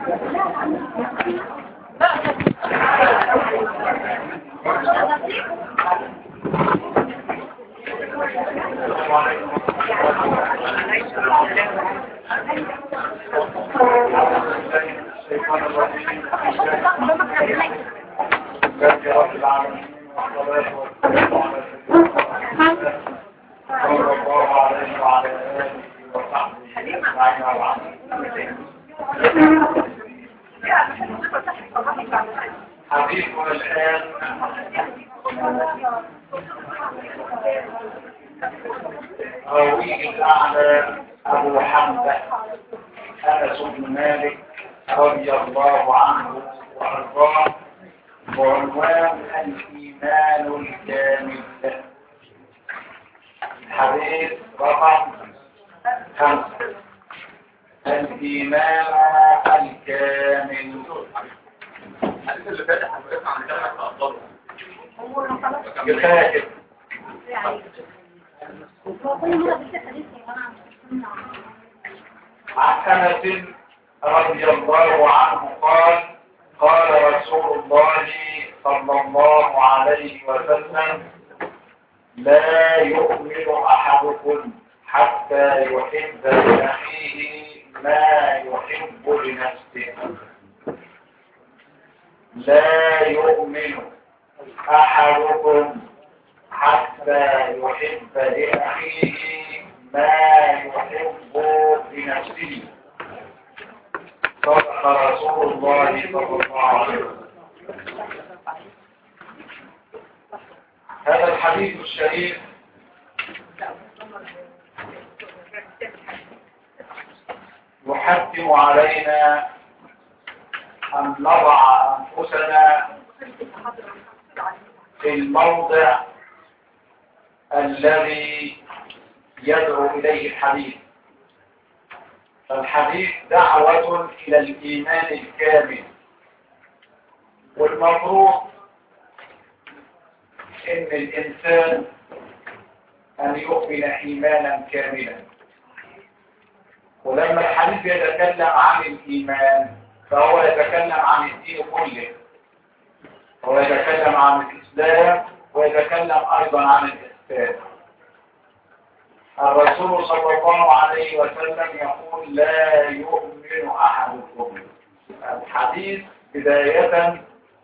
حديثنا الآن راويه الأعلى أبو حمزة أنس بن مالك رضي الله عنه وأرضاه بعنوان الإيمان الكامل الحديث رقم خمسة الإيمان الكامل الحديث اللي فات حضرتك عن كلمة أفضل كفاية كده عن أنس رضي الله عنه قال قال رسول الله صلى الله عليه وسلم لا يؤمن أحدكم حتى يحب لأخيه ما يحب لنفسه لا يؤمن أحدكم حتى يحب لأخيه ما يحب لنفسه صدق رسول الله صلى الله عليه وسلم هذا الحديث الشريف يحتم علينا أن نضع أنفسنا في الموضع الذي يدعو إليه الحديث فالحديث دعوة إلى الإيمان الكامل والمفروض إن الإنسان أن يؤمن إيمانا كاملا ولما الحديث يتكلم عن الإيمان فهو يتكلم عن الدين كله هو يتكلم عن الإسلام ويتكلم أيضا عن الإحسان الرسول صلى الله عليه وسلم يقول لا يؤمن أحدكم الحديث بداية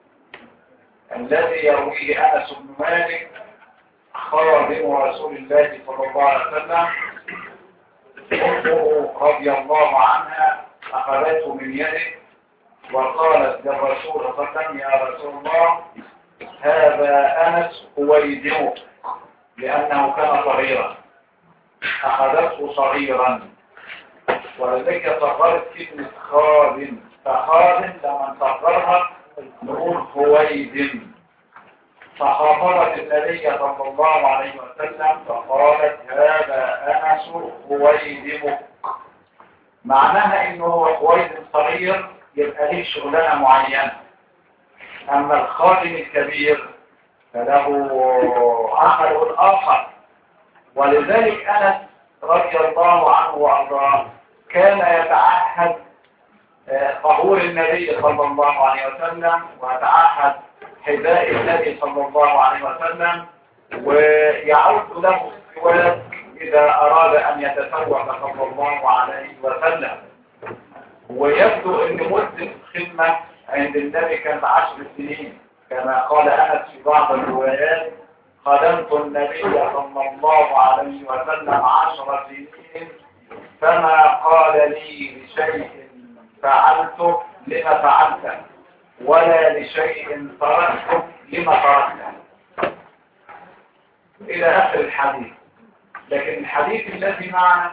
الذي يرويه أنس بن مالك خادم رسول الله صلى الله عليه وسلم أمه رضي الله عنها أخذته من يده وقالت للرسول صلى الله عليه وسلم يا رسول الله هذا أنس هويدمك لأنه كان صغيرا أخذته صغيرا ولذلك صغرت كلمة خادم فخادم لما صغرها نقول هويدم فخاطبت النبي صلى الله عليه وسلم فقالت هذا أنس هويدمك معناها انه هو هويدم صغير يبقى ليه شغلانة معينة اما الخادم الكبير فله عمل اخر ولذلك انس رضي الله عنه وارضاه كان يتعهد طهور النبي صلى الله عليه وسلم ويتعهد حذاء النبي صلى الله عليه وسلم ويعود له السواك إذا أراد أن يتسوق صلى الله عليه وسلم ويبدو أن مدة الخدمة عند النبي كانت عشر سنين كما قال أنس في بعض الروايات خدمت النبي صلى الله عليه وسلم عشر سنين فما قال لي لشيء فعلته لما فعلته ولا لشيء تركته لما تركته إلى آخر الحديث لكن الحديث الذي معنا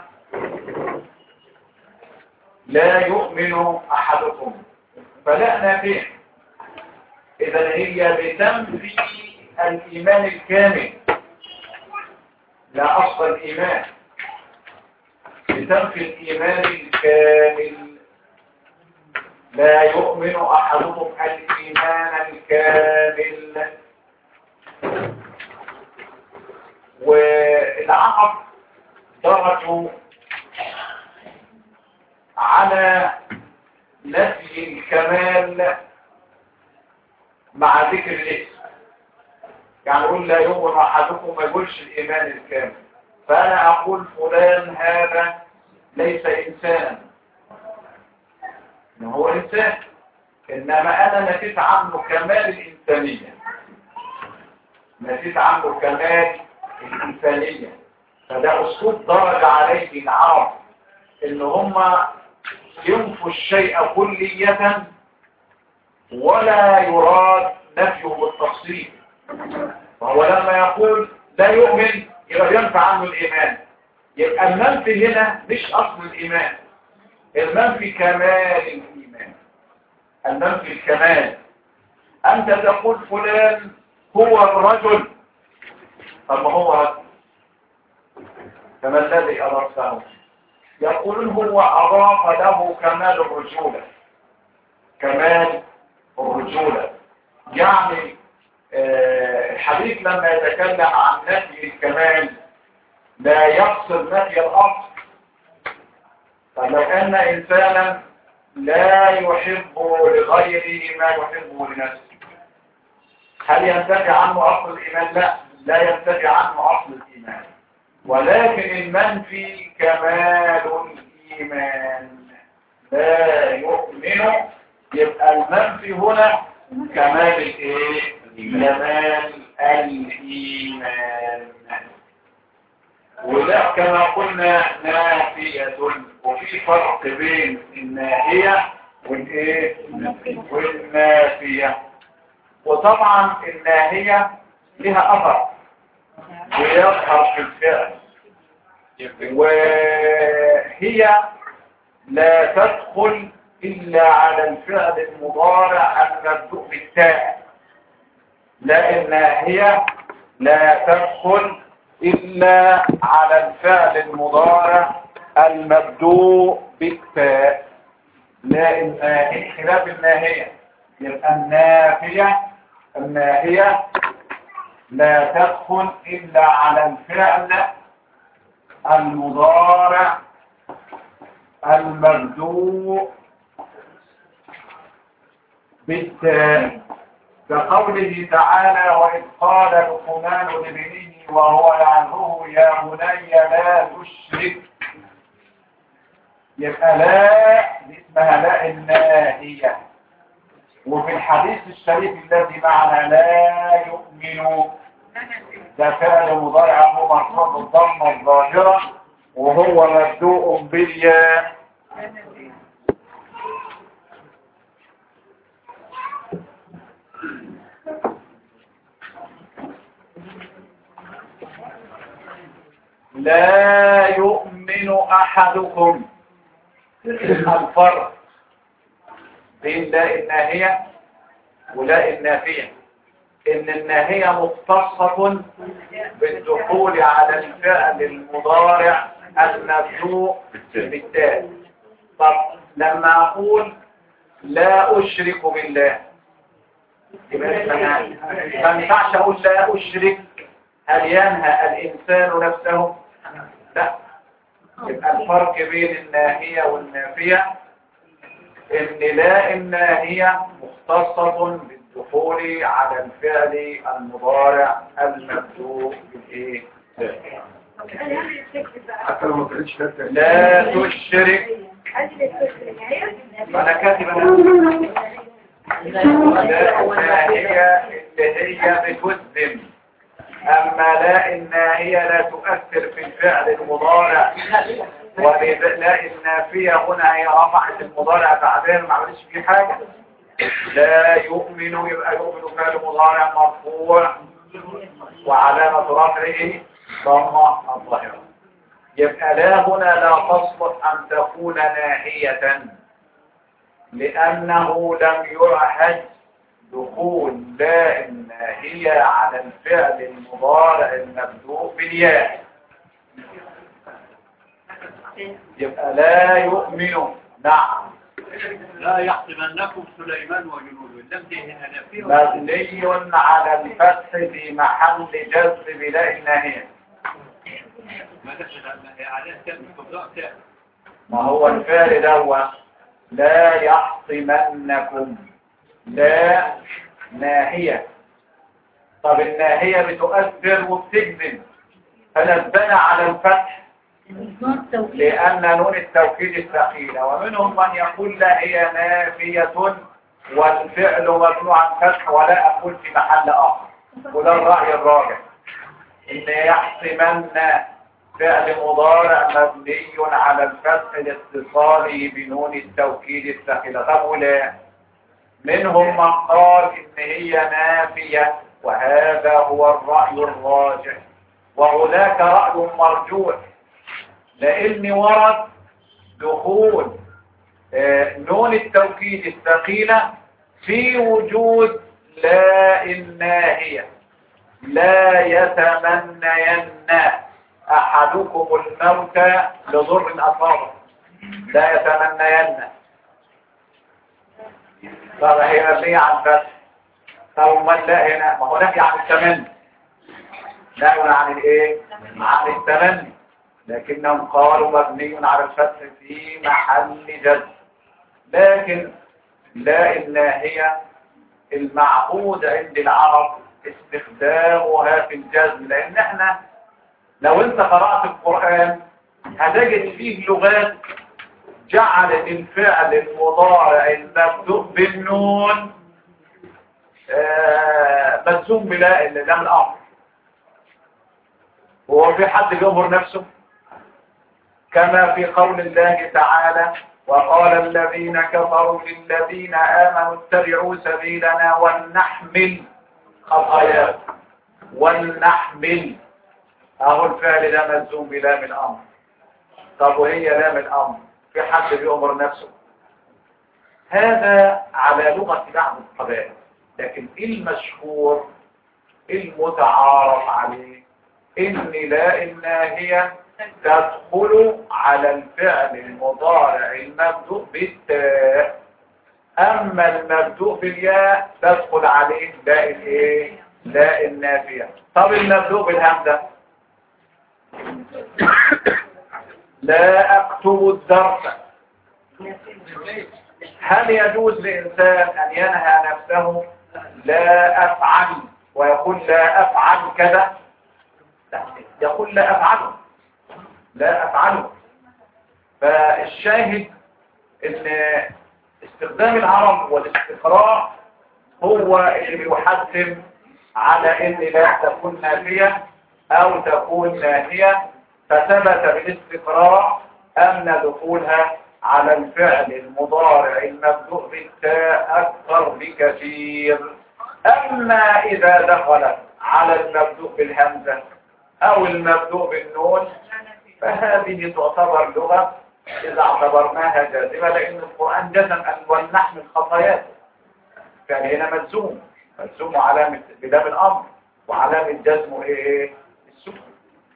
لا يؤمن أحدكم فلا نافع إذا هي بتنفي الإيمان الكامل لا أصل الإيمان بتنفي الإيمان الكامل لا يؤمن أحدكم الإيمان الكامل والعقب درجوا على نفي الكمال مع ذكر الاسم يعني يقول لا يؤمن احدكم ما يقولش الايمان الكامل فانا اقول فلان هذا ليس انسانا ما هو انسان انما انا نسيت عنه كمال الانسانيه نسيت عنه كمال الانسانيه فده اسلوب درج عليه العرب ان هم ينفوا الشيء كلية ولا يراد نفيه بالتفصيل وهو لما يقول لا يؤمن يبقى ينفع عنه الإيمان يبقى المنفي هنا مش أصل الإيمان المنفي كمال الإيمان المنفي الكمال أنت تقول فلان هو الرجل طب ما هو رجل فما الذي أردته يقولون هو أضاف له كمال الرجولة كمال الرجولة يعني آه، الحديث لما يتكلم عن نفي الكمال لا يقصد نفي الأصل فلو أن إنسانا لا يحب لغيره ما يحبه لنفسه هل ينتفي عنه أصل الإيمان؟ لا لا ينتفي عنه أصل الإيمان ولكن المنفي كمال الإيمان لا يؤمن يبقى المنفي هنا كمال الايه كمال الإيمان وده كما قلنا نافية وفي فرق بين الناهية والايه والنافية وطبعا الناهية لها أثر ويظهر في الفعل وهي لا تدخل إلا على الفعل المضارع المبدوء بالتاء لأنها هي لا تدخل إلا على الفعل المضارع المبدوء بالتاء لأن خلاف الناهية يبقى النافية الناهية لا تدخل إلا على الفعل المضارع المبدوء بالتاء كقوله تعالى وإذ قال لقمان لابنه وهو يعظه يا بني لا تشرك يبقى لا دي اسمها لا الناهية وفي الحديث الشريف الذي معنا لا يؤمن ده فعل مضارع هو مرفوع بالضمه الظاهره وهو مبدوء بالياء لا يؤمن احدكم الفرق بين لا الناهيه ولا النافيه ان الناهية مختصة بالدخول على الفعل المضارع المبدوء بالتالي طب لما اقول لا اشرك بالله يبقى ما ينفعش اقول لا اشرك هل ينهى الانسان نفسه لا يبقى الفرق بين الناهية والنافية ان لا الناهية مختصة الدخول على الفعل المضارع المبدوء بالايه حتى لو ما كانتش فاتة لا تشرك انا كاتب انا لا هي اللي هي بتذم اما لا الناهية لا تؤثر في الفعل المضارع ولا النافية هنا هي رفعت المضارع بعدين ما عملتش فيه حاجة لا يؤمن يبقى يؤمن فعل مضارع مرفوع وعلامة رفعه ضمة الظاهرة يبقى لا هنا لا تصلح أن تكون ناهية لأنه لم يعهد دخول لا الناهية على الفعل المضارع المبدوء بالياء يبقى لا يؤمن نعم لا يحسبنكم سليمان وجنوده لم تهنا نفيه مبني على الفتح في محل جذب بلا الناهية ما دخل عليه كان مستوضع كان ما هو الفعل دوا لا يحطمنكم لا ناهية طب الناهية بتؤثر وبتجزم فنزلنا على الفتح لأن نون التوكيد الثقيلة ومنهم من يقول لا هي نافية والفعل مبنوع عن فتح ولا أقول في محل آخر وده الرأي الراجح إن يحسمن فعل مضارع مبني على الفتح لاتصاله بنون التوكيد الثقيلة طب ولا منهم من قال إن هي نافية وهذا هو الرأي الراجح وهناك رأي مرجوح لأن ورد دخول آه، نون التوكيد الثقيلة في وجود لا الناهية لا يتمنين أحدكم الموت لضر أصابه لا يتمنين طب هي مبنية عن فتح طب من لا هنا ما هو نهي عن التمني نهي عن الايه عن التمني لكنهم قالوا مبني على الفتح في محل جزم لكن لا الناهية المعهود عند العرب استخدامها في الجزم لان احنا لو انت قرأت القرآن هتجد فيه لغات جعلت الفعل المضارع المبدوء بالنون آه، مجزوم بلا لام الامر هو في حد بيأمر نفسه كما في قول الله تعالى وقال الذين كفروا للذين آمنوا اتبعوا سبيلنا ولنحمل خطاياكم ولنحمل اهو الفعل ده مجزوم بلام الامر طب وهي لام الامر في حد بيأمر نفسه هذا على لغة بعض القبائل لكن المشهور المتعارف عليه ان لا الناهية تدخل على الفعل المضارع المبدوء بالتاء اما المبدوء بالياء تدخل عليه لا الايه لا النافية طب المبدوء بالهمزة لا اكتب الدرس هل يجوز لإنسان أن ينهى نفسه لا أفعل ويقول لا أفعل كذا لا يقول لا أفعله لا أفعله فالشاهد ان استخدام العرب والاستقراء هو اللي بيحتم على ان لا تكون نافية او تكون ناهية فثبت بالاستقراء ان دخولها على الفعل المضارع المبدوء بالتاء اكثر بكثير اما اذا دخلت على المبدوء بالهمزة او المبدوء بالنون فهذه تعتبر لغة إذا اعتبرناها جازمة لأن القرآن جزم أن ولنحمل خطايات كان هنا مجزوم مجزوم علامة بلام الأمر وعلامة جزمه إيه السكون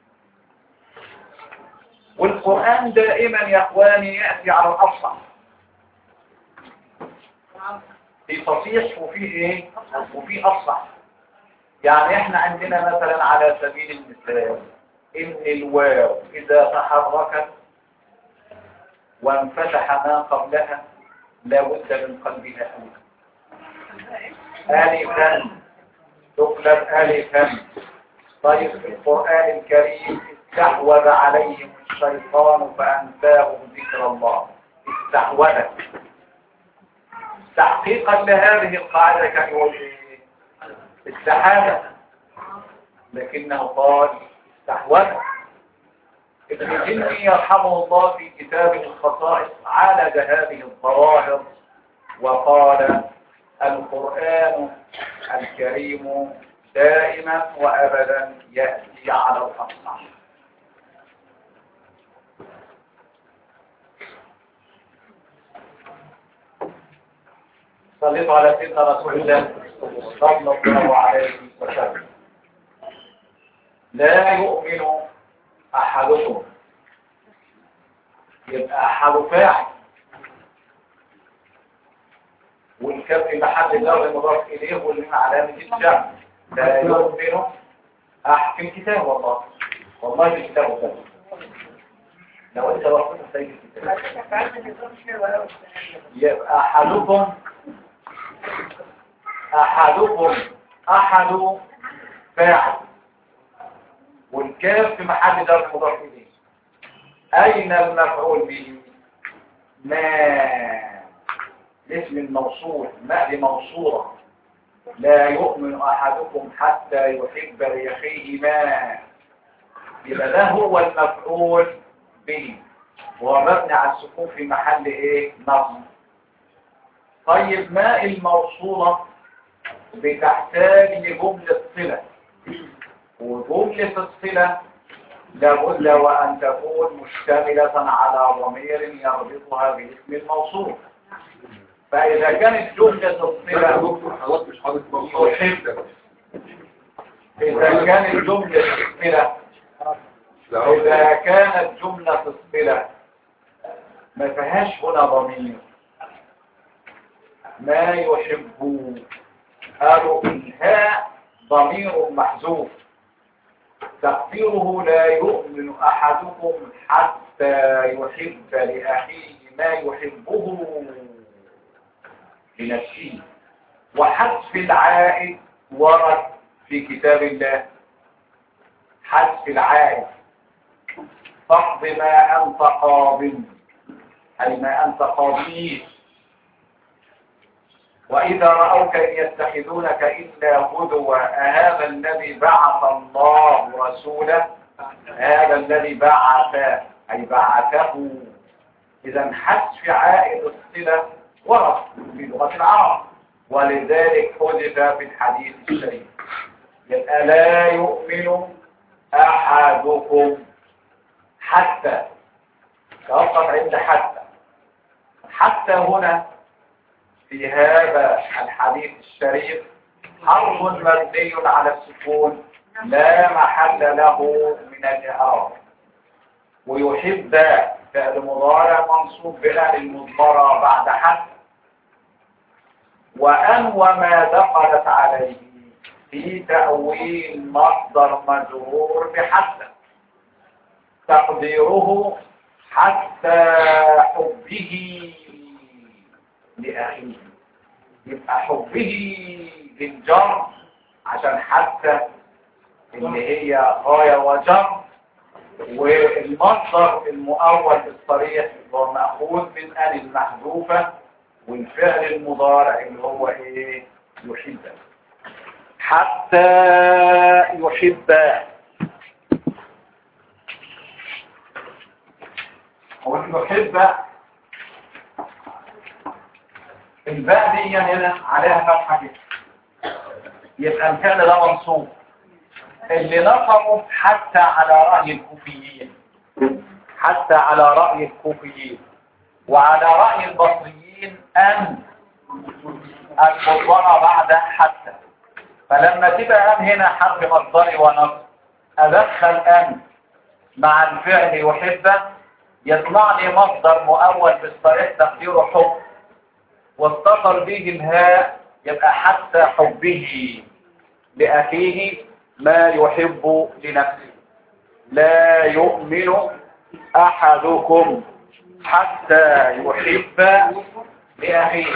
والقرآن دائما يا أخواني يأتي على الأصح في فصيح وفي إيه وفي أصح يعني إحنا عندنا مثلا على سبيل المثال إن الواو إذا تحركت وانفتح ما قبلها لا بد من قلبها ألف ألفا تقلب ألفا طيب في القرآن الكريم استحوذ عليهم الشيطان فأنساهم ذكر الله استحوذ تحقيقا لهذه القاعدة كان يقول إيه؟ استحاذة لكنه قال استحوذ ابن جني يرحمه الله في كتابه الخصائص عالج هذه الظواهر وقال القرآن الكريم دائما وأبدا يأتي على الأصح صليت على سيدنا رسول الله صلى الله عليه وسلم لا يؤمن أحدكم يبقى أحد فاعل والكف محل الأرض المضاف إليه واللي علامة الجمع لا يؤمن أحد في الكتاب والله والله في الكتاب والله لو انت رحت سيد الكتاب يبقى احدكم احدكم احد فاعل والكاف في محل جر مضاف اليه اين المفعول به ما اسم الموصول ما دي موصوله لا يؤمن احدكم حتى يحب لاخيه ما يبقى ده هو المفعول به وهو مبني على السكون في محل ايه نصب طيب ما الموصولة بتحتاج لجملة صلة وجملة الصلة لابد وأن تكون مشتملة على ضمير يربطها باسم الموصول فإذا كانت جملة الصلة دكتور حضرتك مش حاطط موضوع يحب إذا كانت جملة الصلة لا إذا كانت جملة الصلة ما فيهاش هنا ضمير ما يحب قالوا الهاء ضمير محذوف تقديره لا يؤمن أحدكم حتى يحب لأخيه ما يحبه لنفسه وحذف العائد ورد في كتاب الله حذف العائد فاقض ما أنت قاض أي ما أنت قاضيه وإذا رأوك إن يتخذونك إلا هدوا أهذا الذي بعث الله رسوله هذا الذي بعث أي بعثه إذا حذف عائد الصلة ورد في لغة العرب ولذلك حذف في الحديث الشريف يبقى لا يؤمن أحدكم حتى توقف عند حتى حتى هنا في هذا الحديث الشريف حرف مبني على السكون لا محل له من الإعراب ويحب فعل مضارع منصوب بلا المضمرة بعد حتى وأن وما دخلت عليه في تأويل مصدر مجرور بحتى تقديره حتى حبه لأخيه يبقى حبه للجر عشان حتى اللي هي غاية وجر والمصدر المؤول الصريح هو مأخوذ من أن المحذوفة والفعل المضارع اللي هو ايه يحب حتى يحب هو يحب الباء دي هنا عليها فتحة كده يبقى الفعل ده منصوب اللي نصبه حتى على رأي الكوفيين حتى على رأي الكوفيين وعلى رأي البصريين أن المضمرة بعد حتى فلما تبقى أن هنا حرف مصدري ونصب أدخل أن مع الفعل يحب يطلع لي مصدر مؤول بالصريح تقديره حب واتصل به الهاء يبقى حتى حبه لأخيه ما يحب لنفسه لا يؤمن أحدكم حتى يحب لأخيه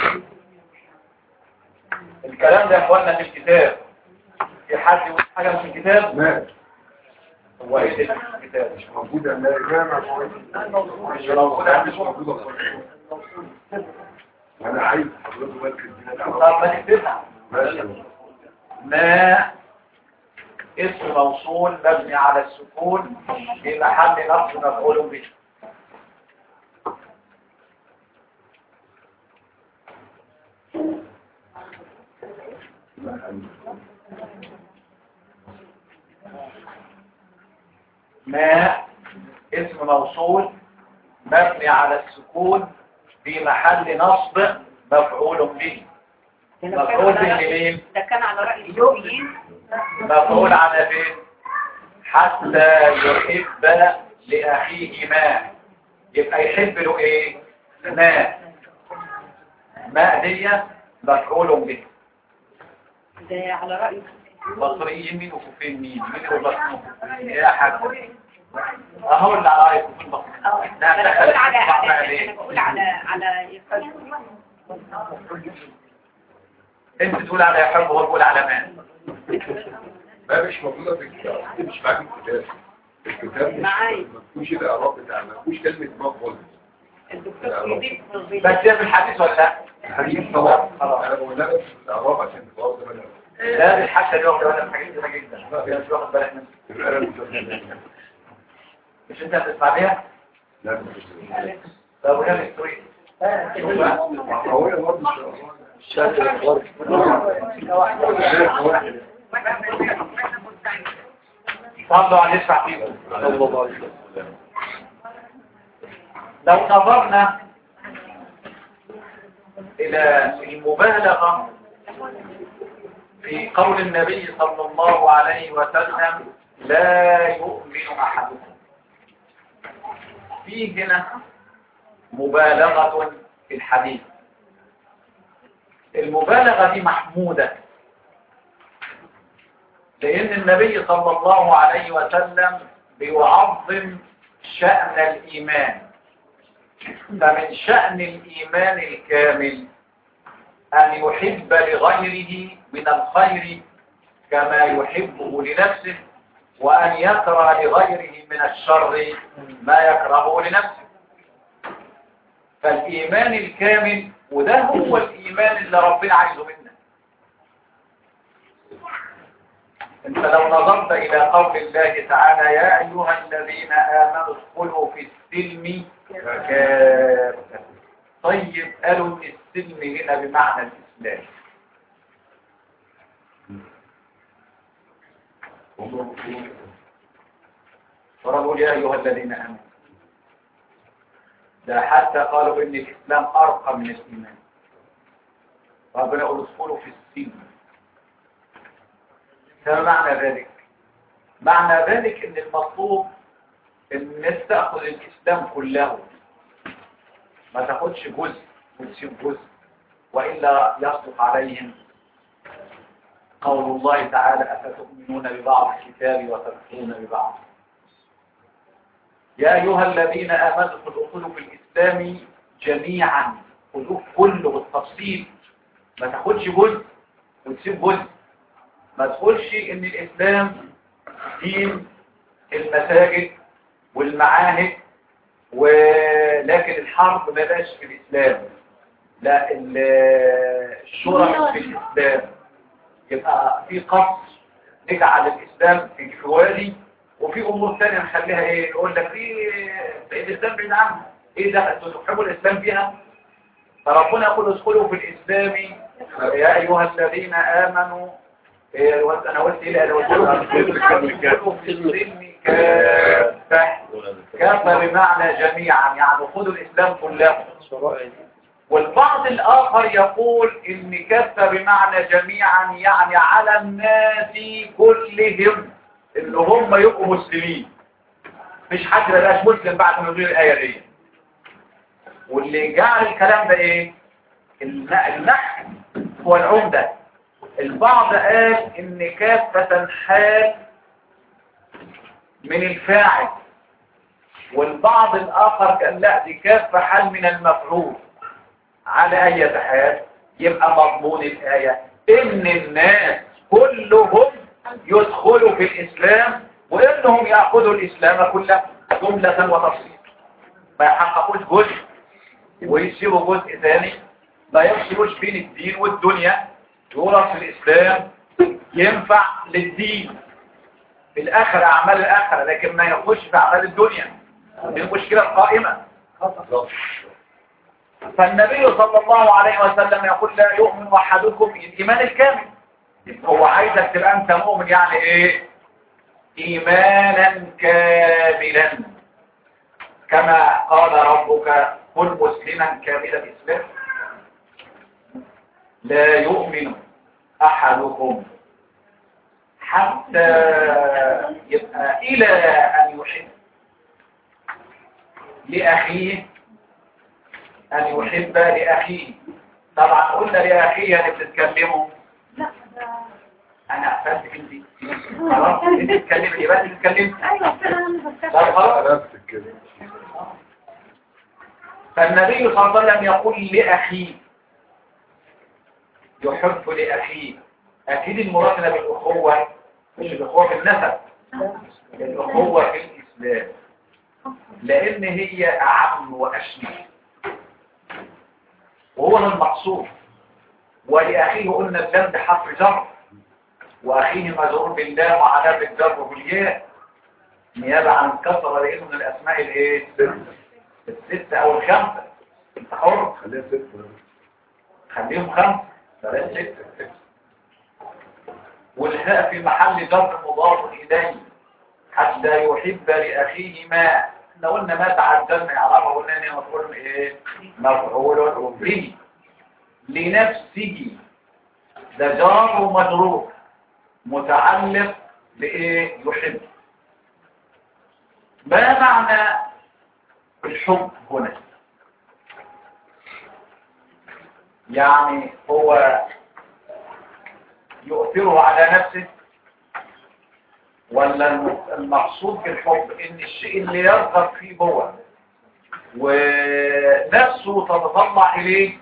الكلام ده يا اخوانا في الكتاب في حد يقول حاجة في الكتاب ما هو ايه اللي في الكتاب مش موجودة لا جامع مش موجودة مش موجودة خالص. انا عايز حضرتك مركز دي طب ما نكتبها ماشي ما اسم موصول مبني على السكون في محل نصب مفعول به ما اسم موصول مبني على السكون في محل نصب مفعول به مفعول به لمين ده كان على رأي اليوميين مفعول على فين حتى يحب لأخيه ما يبقى يحب له ايه ما ما دي مفعول به ده على رأي بصريين مين وكوفين مين مين وبصريين يا حاج اهو اللي على رايكم في البقرة اه لا، انا لا، بقول على لا، على عليه. انا بقول على على انت تقول على يحب وهو يقول على مان ما مش موجودة في الكتاب مش معاك الكتاب الكتاب مش معايا. ما فيهوش الاعراب بتاع ما فيهوش كلمة ما خالص الدكتور يضيف بس هي في الحديث ولا لا؟ الحديث طبعا انا بقول لها بس الاعراب عشان تبقى واخدة بالك لا بالحاجة دي واخدة بالك من حاجات كتيرة جدا مش واخد بالك منها تبقى انا متفهم. مش انت هتسمع بيها؟ لا مش طب وكان السويد معقولة برضه ان شاء الله صلوا على يسمع فيكم لو نظرنا إلى المبالغة في قول النبي صلى الله عليه وسلم لا يؤمن أحدكم في هنا مبالغة في الحديث المبالغة دي محمودة لأن النبي صلى الله عليه وسلم بيعظم شأن الإيمان فمن شأن الإيمان الكامل أن يحب لغيره من الخير كما يحبه لنفسه وأن يكره لغيره من الشر ما يكرهه لنفسه فالإيمان الكامل وده هو الإيمان اللي ربنا عايزه منا انت لو نظرت الى قول الله تعالى يا ايها الذين امنوا ادخلوا في السلم كافة طيب قالوا ان السلم هنا بمعنى الاسلام وربوا يا ايها الذين امنوا ده حتى قالوا ان الاسلام ارقى من الايمان ربنا يقول ادخلوا في السلم فما معنى ذلك معنى ذلك ان المطلوب ان الناس تاخذ الاسلام كله ما تاخدش جزء وتسيب جزء والا يصدق عليهم قول الله تعالى افتؤمنون ببعض الكتاب وتكفرون ببعض يا ايها الذين امنوا ادخلوا في الاسلام جميعا خذوه كله بالتفصيل ما تاخدش جزء وتسيب جزء ما تقولش ان الاسلام دين المساجد والمعاهد ولكن الحرب ما بقاش في الاسلام لا ال- الشرع في الاسلام يبقى في قصر نجعل الاسلام في وادي وفي امور ثانيه نخليها ايه نقول لك في في الاسلام بعيد عنها ايه ده انتوا تحبوا الاسلام فيها فربنا يقول ادخلوا في الاسلام يا ايها الذين امنوا إيه، انا قلت ايه انا قلت ادخلوا في السلم كافه كافه بمعنى جميعا يعني خذوا الاسلام كله والبعض الآخر يقول إن كافة بمعنى جميعا يعني على الناس كلهم اللي هم يبقوا مسلمين مش حد ما يبقاش مسلم بعد ما يقول الآية دي واللي جعل الكلام ده إيه؟ الن- النحو هو العمدة البعض قال إن كافة حال من الفاعل والبعض الآخر قال لا دي كافة حال من المفعول على أي حال يبقى مضمون الآية إن الناس كلهم يدخلوا في الإسلام وإنهم يأخذوا الإسلام كله جملة وتفصيل ما يحققوش جزء ويسيبوا جزء ثاني ما يفصلوش بين الدين والدنيا يورث في الإسلام ينفع للدين في الآخرة أعمال الآخرة لكن ما يخش في أعمال الدنيا دي المشكلة القائمة فالنبي صلى الله عليه وسلم يقول لا يؤمن أحدكم الإيمان الكامل هو عايزك تبقى أنت مؤمن يعني إيه إيمانا كاملا كما قال ربك كن مسلما كامل الإسلام لا يؤمن أحدكم حتى يبقى إلى أن يحب لأخيه أن يحب لأخيه طبعا قلنا لأخيه يعني بتتكلموا انا قفلتك انت خلاص انت تتكلمي يبقى انت تتكلمي ايوه فعلا انا بفتح طب خلاص نفسك كده فالنبي صلى الله عليه وسلم يقول لأخيه يحب لأخيه أكيد المراد هنا بالأخوة مش الأخوة في النسب الأخوة في الإسلام لأن هي أعم وأشمل وهو ده المقصود ولأخيه قلنا الدم ده حرف جر وأخيه مجرور بالله وعلى بالجر والياء نيابة عن كسرة لأنه من الأسماء الإيه؟ الستة أو الخمسة أنت حر خليها ست خليهم خمسة بلاش ستة والهاء في محل جر مضاف إليه حتى يحب لأخيه ما احنا قلنا ما تعدلنا يعرفه قلنا ان هي مفعول ايه مفعول به لنفسه ده جار ومجرور متعلق بايه يحب ما معنى الحب هنا يعني هو يؤثره على نفسه ولا الم- المقصود بالحب ان الشيء اللي يرغب فيه هو ونفسه تتطلع اليه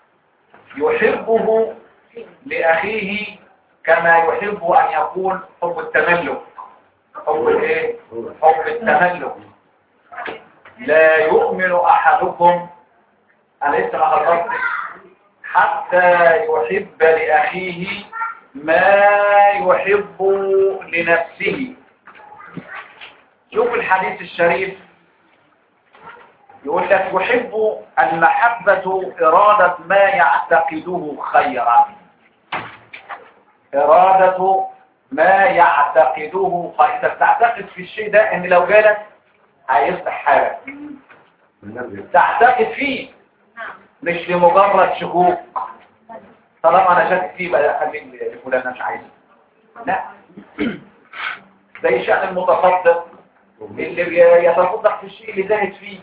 يحبه لاخيه كما يحب ان يكون حب التملك حب الايه حب التملك لا يؤمن احدكم انا لسه ما خلصتش حتى يحب لاخيه ما يحب لنفسه شوف الحديث الشريف يقول لك يحب المحبة إرادة ما يعتقده خيرا إرادة ما يعتقده خيرا أنت بتعتقد في الشيء ده ان لو جالك هيصلح حالك النبي تعتقد فيه نعم مش لمجرد شكوك طالما انا شاكك فيه بقى خليك لفلان انا مش عايزه لا زي شأن المتصدق اللي بي- يتصدق في الشيء اللي زاهد فيه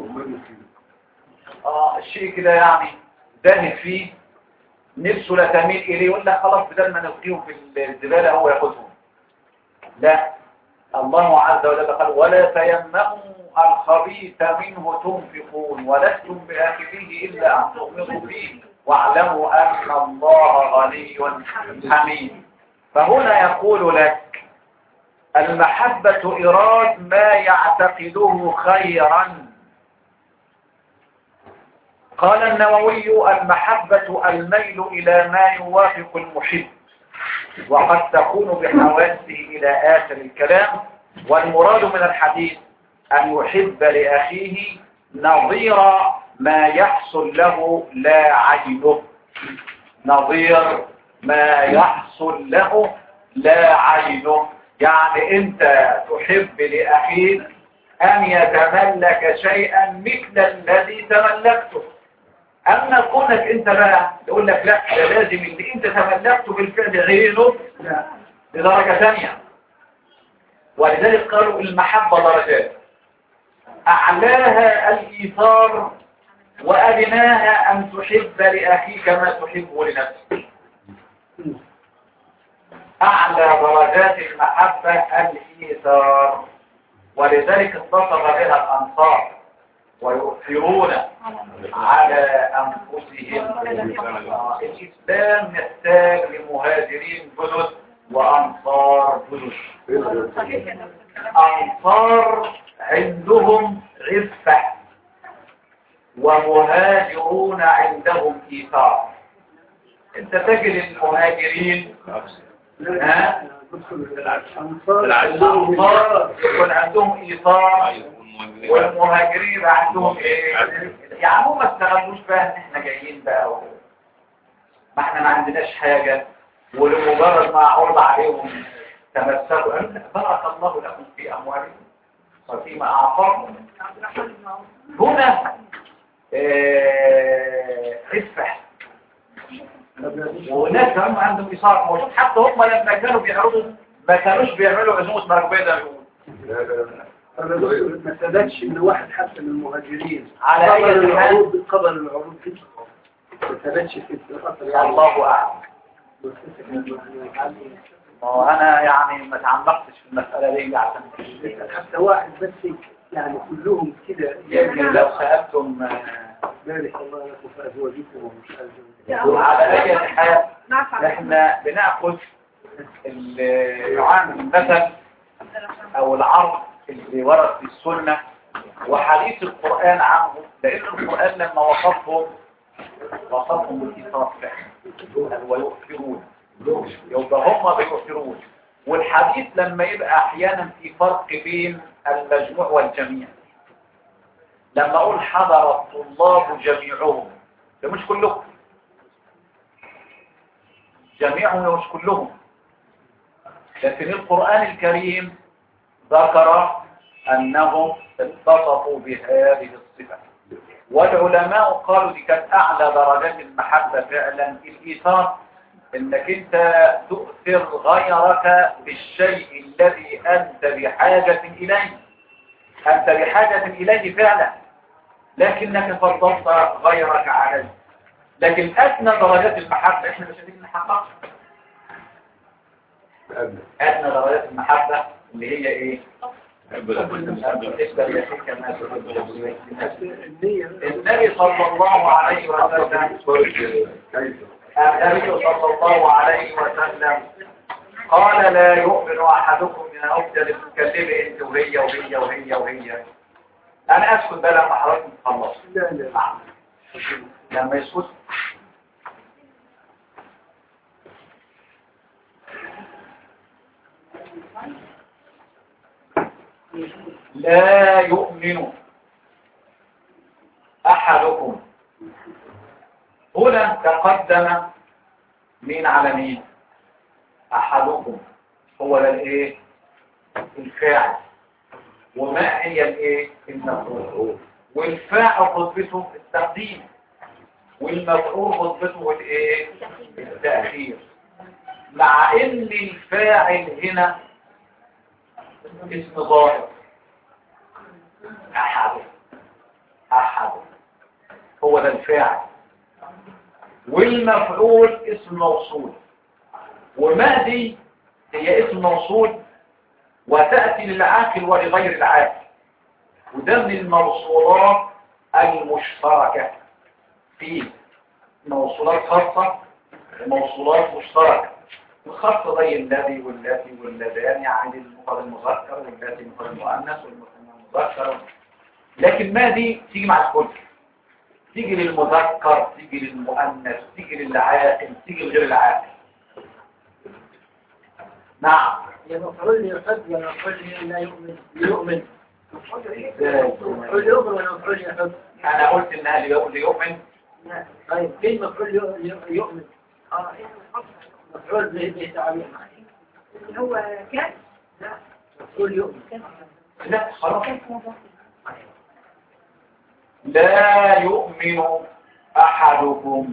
اه الشيء كده يعني زاهد فيه نفسه لا تميل اليه يقول لك خلاص بدل ما نلقيهم في الزباله هو ياخذهم لا الله عز وجل قال ولا تيمموا الخبيث منه تنفقون ولستم بآخذه إلا أن تغمضوا فيه واعلموا أن الله غني حميد فهنا يقول لك المحبة إراد ما يعتقده خيرا قال النووي المحبة الميل إلى ما يوافق المحب وقد تكون بحواسه إلى آخر الكلام والمراد من الحديث أن يحب لأخيه نظير ما يحصل له لا عينه نظير ما يحصل له لا عينه يعني انت تحب لأخيك أن يتملك شيئا مثل الذي تملكته أما كونك أنت بقى تقول لك لا ده لازم اللي أنت تملكته بالفعل غيره لا دي درجة ثانية ولذلك قالوا المحبة درجات أعلاها الإيثار وأدناها أن تحب لأخيك ما تحبه لنفسك أعلى درجات المحبة الإيثار ولذلك اتصل بها الأنصار ويؤثرون على أنفسهم آه، الإسلام يحتاج لمهاجرين جدد وأنصار جدد صحيح يا دكتور. أنصار عندهم عفة ومهاجرون عندهم إيثار انت تجد المهاجرين ها الأنصار يكون عندهم إيثار والمهاجرين عندهم ايه يعني هم ما استغلوش بقى ان احنا جايين بقى و... ما احنا ما عندناش حاجة ولمجرد ما عرض عليهم تمسكوا قالوا لك بارك الله لكم في اموالكم وفيما اعطاكم هنا آه، عفة وناس كمان عندهم إصرار موجود حتى هم لما كانوا بيعرضوا ما كانوش بيعملوا عزومة مركبية زي ما بيقولوا ما سادتش ان واحد حتى من المهاجرين على أي قبل حال العروض قبل العروض دي ما سادتش في الفترة يعني الله أعلم ما هو انا يعني ما تعمقتش في المسألة دي عشان حتى واحد بس يعني كلهم كده يمكن لو سألتم آه، بارك الله لكم في ازواجكم ومشاهدتكم على اي حال نعم احنا بناخذ ال- المثل او العرض اللي ورد في السنة وحديث القرآن عنه لان القرآن لما وصفهم وصفهم بالإيثار فعلا ويؤثرون يبقى هم بيؤثرون والحديث لما يبقى احيانا في فرق بين المجموع والجميع لما اقول حضر الطلاب جميعهم ده مش كلهم جميعهم مش كلهم لكن القرآن الكريم ذكر أنهم اتصفوا بهذه الصفة والعلماء قالوا دي كانت أعلى درجات المحبة فعلا الإيثار إنك أنت تؤثر غيرك بالشيء الذي أنت بحاجة إليه أنت بحاجة إليه فعلا لكنك فضلت غيرك عليه لكن أدنى درجات المحبة إحنا مش قادرين نحققها أدنى درجات المحبة اللي هي إيه؟ بالنسبة لأخيك الناس النية النبي صلى الله عليه وسلم النبي صلى الله عليه وسلم قال لا يؤمن أحدكم من أفضل تكلمه أنت وهي وهي وهي وهي أنا أسكت بقى لما حضرتك تخلص لا لا لما يسكت لا يؤمن أحدكم هنا تقدم مين على مين أحدكم هو ده الايه الفاعل وما هي الايه المفعول والفاعل خطبته التقديم والمفعول خطبته الايه التأخير مع ان الفاعل هنا اسم ظاهر أحد أحد هو ده الفاعل والمفعول اسم موصول وما دي هي اسم موصول وتأتي للعاقل ولغير العاقل وده من الموصولات المشتركة في موصولات خاصة وموصولات مشتركة الخاصة زي الذي والتي واللذان يعني المفرد المذكر والتي المفرد المؤنث والمذكر لكن ما دي تيجي مع الكل تيجي للمذكر تيجي للمؤنث تيجي للعاقل تيجي لغير العاقل نعم يا مفعول يحب يا مفعول لا يؤمن يؤمن إزاي؟ مفعول يؤمن ولا مفعول يحب انا قلت انها اللي يؤمن لا طيب فين مفعول يؤ- يؤمن اه مفعول به به تعبير اللي هو كاس مفعول يؤمن لا خلاص لا يؤمن أحدكم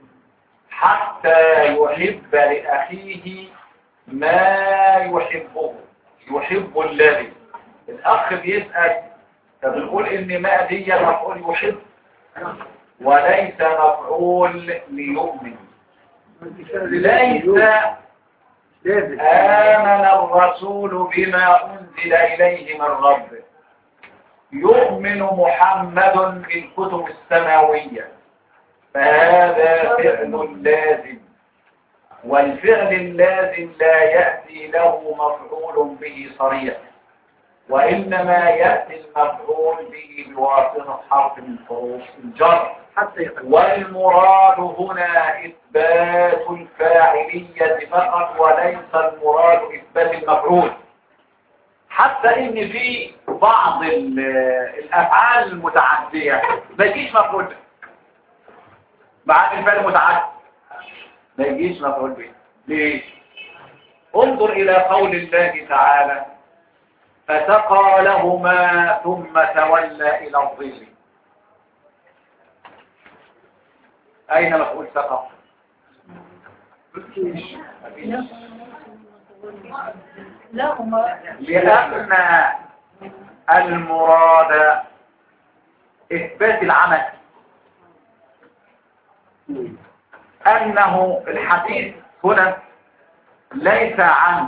حتى يحب لأخيه ما يحبه يحب الذي الأخ بيسأل فبنقول إن ما دي مفعول يحب وليس مفعول ليؤمن ليس لازم آمن الرسول بما أنزل إليه من ربه يؤمن محمد بالكتب السماوية فهذا فعل لازم والفعل اللازم لا يأتي له مفعول به صريح وإنما يأتي المفعول به بواسطة حرف من حروف الجر حتى يقل والمراد هنا إثبات الفاعلية فقط وليس المراد إثبات المفعول حتى إن في بعض ال- الأفعال المتعدية ما يجيش مفعول به مع أن الفعل متعدي ما يجيش مفعول به ليش؟ انظر إلى قول الله تعالى فسقى لهما ثم تولى إلى الظل أين مفعول سقى؟ مفيش. لا هما لأن المراد إثبات العمل أنه الحديث هنا ليس عن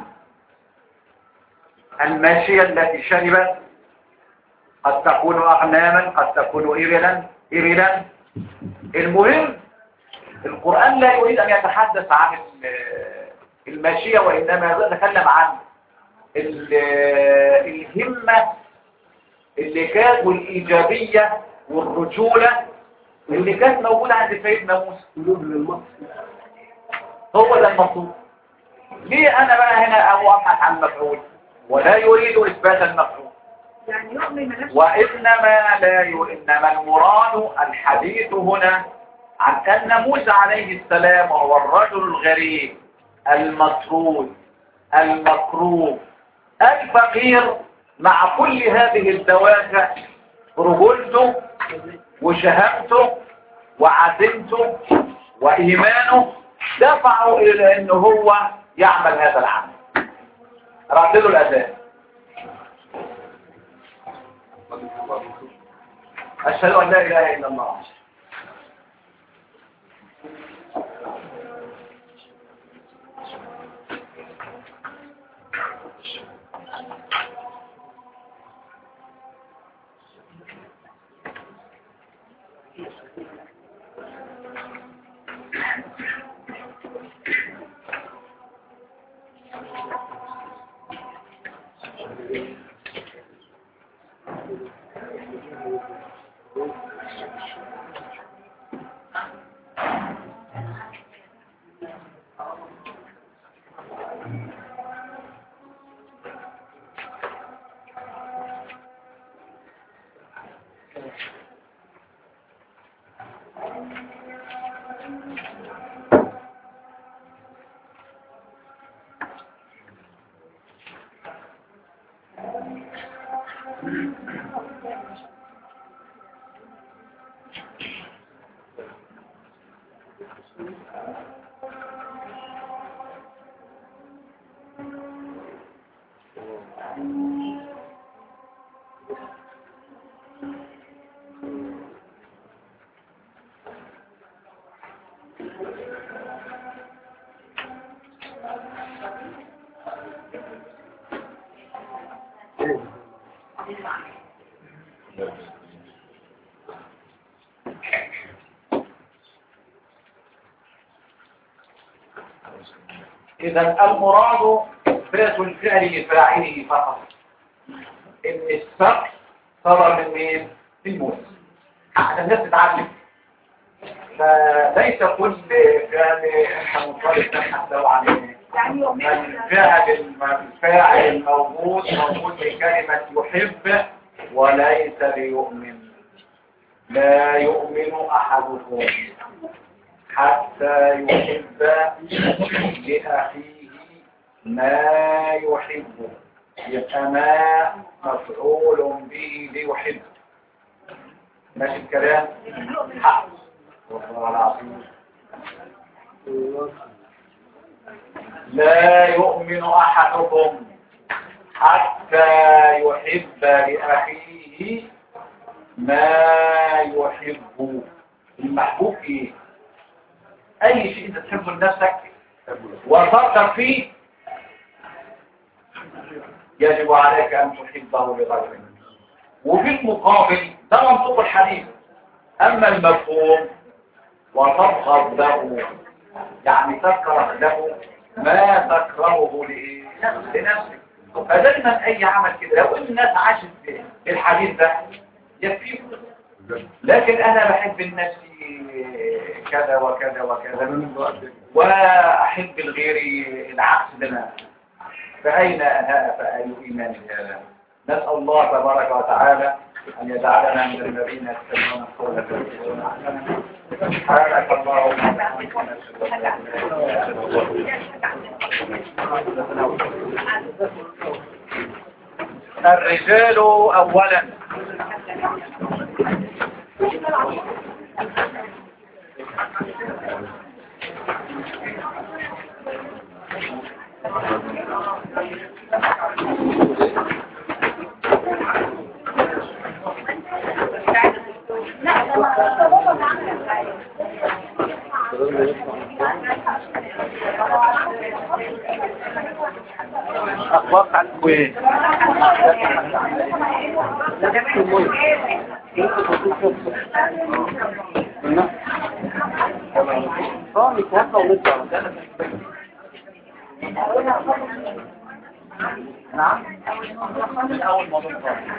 الماشية التي شربت قد تكون أغناما قد تكون إبلا إبلا المهم القرآن لا يريد أن يتحدث عن ال- الماشية وإنما يتكلم عن ال- الهمة اللي كانت والإيجابية والرجولة اللي كانت موجودة عند سيدنا موسى قلوب للمصر هو ده المطلوب ليه أنا بقى هنا أو أبحث عن مفعول ولا يريد إثبات المفعول يعني يؤمن من نفسه وإنما لا ي... إنما المراد الحديث هنا عن أن موسى عليه السلام هو الرجل الغريب المطرود المكروه الفقير مع كل هذه الدوافع رجولته وشهامته وعزيمته وإيمانه دفعوا إلى أنه هو يعمل هذا العمل رد له الأذان أشهد أن لا إله إلا الله إذا المراد إثبات الفعل لفاعله فقط إن السقف صدر من مين؟ من موسى عشان الناس تتعلم فليس كل فعل احنا منطلق نبحث له عن يعني يؤمن الفعل الفاعل الموجود موجود بكلمة يحب وليس ليؤمن لا يؤمن أحدكم حتى يحب لأخيه ما يحب يبقى ما مفعول به ليحب ماشي الكلام حق والله العظيم لا يؤمن أحدكم حتى يحب لأخيه ما يحب المحبوب ايه اي شيء انت تحبه لنفسك وترغب فيه يجب عليك ان تحبه لغيرك وفي المقابل ده منطق الحديث اما المفهوم وتبغض له يعني تكره له ما تكرهه لإيه؟ لنفسك فدايما اي عمل كده لو ان الناس عاشت الحديث ده يكفيه لكن انا بحب النفس كذا وكذا وكذا واحب الغير العكس لنا فاين فاي ايمان هذا نسال الله تبارك وتعالى ان يجعلنا من الذين يستمعون القول فيتبعون احسنه سبحانك اللهم وبحمدك ونشهد ان لا اله الا انت الرجال اولا لا ده ما- ده بابا اللي عمل الحاجة. أخبار عن كويس اه نتوقع ونطلع نعم أول موضوع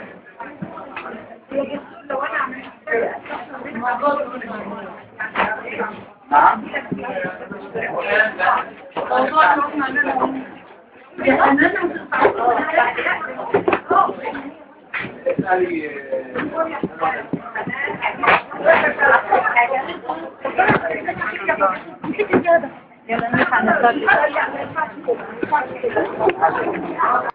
نعم يلا نفتح نصلي